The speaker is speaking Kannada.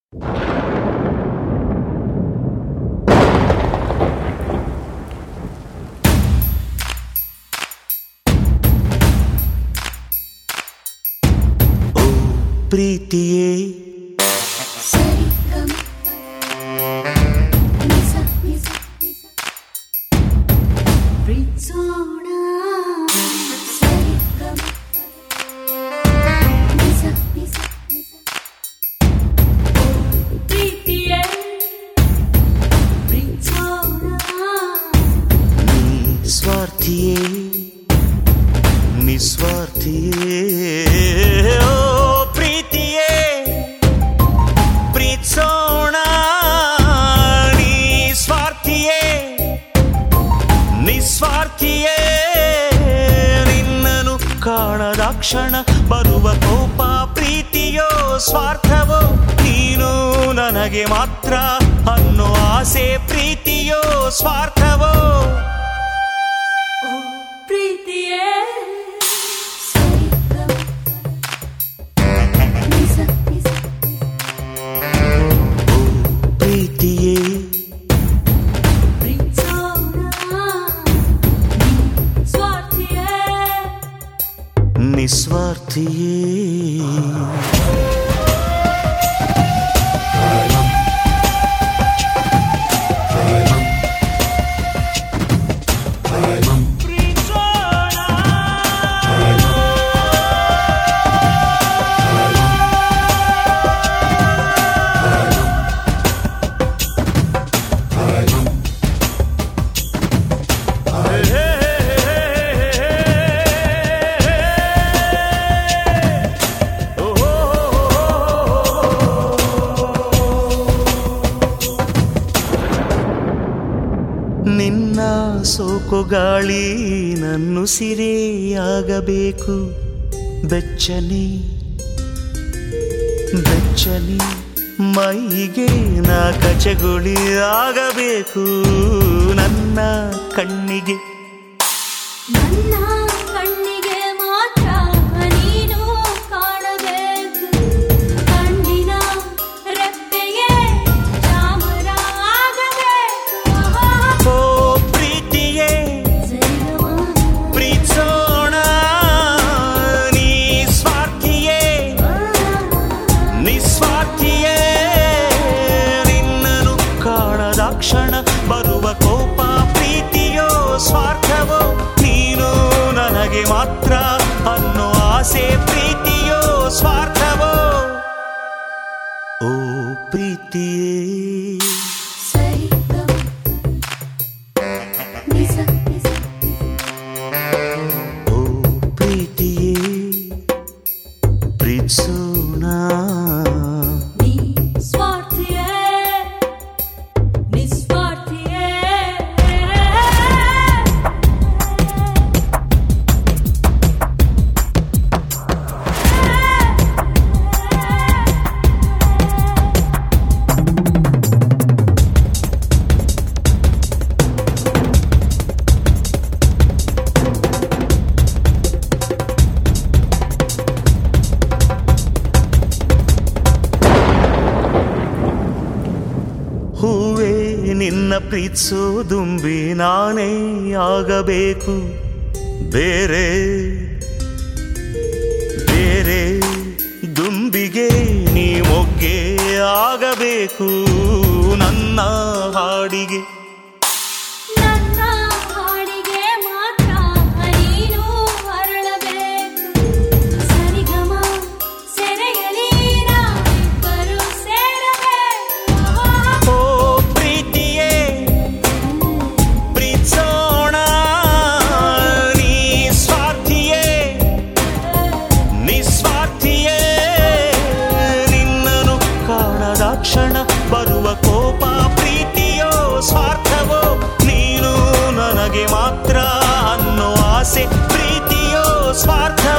ಓ ಪ್ರೀತಿಯೇ ಸರಿ ಗಮ ನಿಸ ನಿಸ ನಿಸ ಪ್ರೀತ್ಸೋಣ ಸರಿ ಗಮ ನಿಸ ನಿಸ ನಿಸ ಪ್ರೀತಿಯೇ ಪ್ರೀತ್ಸೋಣ ಸ್ವಾರ್ಥಿಯೇ ನಿಸ್ವಾರ್ಥಿಯೇ ಓ ಪ್ರೀತಿಯೇ ಪ್ರೀತ್ಸೋಣ ನೀ ಸ್ವಾರ್ಥಿಯೇ ನಿಸ್ವಾರ್ಥಿಯೇ ನಿನ್ನನು ಕಾಣದ ಕ್ಷಣ ಬರುವ ಕೋಪ ಪ್ರೀತಿಯೋ ಸ್ವಾರ್ಥವೋ ನೀನು ನನಗೆ ಮಾತ್ರ ಅನ್ನೋ ಆಸೆ ಪ್ರೀತಿಯೋ ಸ್ವಾರ್ಥವೋ ಓ ಪ್ರೀತಿಯೇ ಸರಿ ಗಮ ನಿಸ ನಿಸ ಓ ಪ್ರೀತಿಯೇ ಪ್ರೀತ್ಸೋಣ ಸ್ವಾರ್ಥಿಯೇ ನಿಸ್ವಾರ್ಥಿಯೇ ನಿನ್ನ ಸೋಕು ಗಾಳಿ ನನ್ನು ಸಿರೆಯಾಗಬೇಕು ಬೆಚ್ಚನೆ ಬೆಚ್ಚನೆ ಮೈಗೆ ನಾ ಕಚಗುಳಿ ಆಗಬೇಕು ನನ್ನ ಕಣ್ಣಿಗೆ ನನ್ನ ಕಣ್ಣಿಗೆ ಮಾತ್ರ ನೀನು ಕಾಣಬೇಕು ಕಣ್ಣಿನ ರೆಪ್ಪೆಗೆ ಚಾಮರ ಆಗಬೇಕು ಓ ಪ್ರೀತಿಯೇ ಸರಿಗಮ ಪ್ರೀತಿಸೋಣ ನೀ ಸ್ವಾರ್ಥಿಯೇ ನಿಸ್ವಾರ್ಥಿಯೇ ನಿನ್ನನು ಕಾಣದ ಕ್ಷಣ ಬರುವ ಕೋಪ ಪ್ರೀತಿಯೋ ಸ್ವಾರ್ಥವೋ ನೀನು ನನಗೆ ಮಾತ್ರ ಅನ್ನೋ ಆಸೆ ಪ್ರೀತಿಯೋ ಸ್ವಾರ್ಥವೋ ಓ ಪ್ರೀತಿಯೇ ಸರಿಗಮ ನಿಸ ನಿಸ ಓ ಪ್ರೀತಿಯೇ ಪ್ರೀತಿಸೋಣ ನೀ ಸ್ವಾರ್ಥಿಯೇ ನಿಸ್ವಾರ್ಥಿಯೇ ಹೂವೇ ನಿನ್ನ ಪ್ರೀತಿಸೋ ದುಂಬಿ ನಾನೇ ಆಗಬೇಕು ಬೇರೆ ಬೇರೆ ದುಂಬಿಗೆ ನೀ ಮೊಗ್ಗೆ ಆಗಬೇಕು ನನ್ನ ಹಾಡಿಗೆ ನನ್ನ ಹಾಡಿಗೆ ಮಾತ್ರ ನೀನು ಅರಳಬೇಕು ಸರಿಗಮ ಸೆರೆಯಲಿ ನಾವಿಬ್ಬರು ಸೇರಬೇಕು ಓ ಪ್ರೀತಿಯೇ ಪ್ರೀತಿಸೋಣ ನೀ ಸ್ವಾರ್ಥಿಯೇ ನಿಸ್ವಾರ್ಥಿಯೇ ನಿನ್ನನು ಕಾಣದ ಕ್ಷಣ ಬರುವ ಕೋಪ ಪ್ರೀತಿಯೋ ಸ್ವಾರ್ಥವೋ ನೀನು ನನಗೆ ಮಾತ್ರ ಅನ್ನೋ ಆಸೆ ಪ್ರೀತಿಯೋ ಸ್ವಾರ್ಥ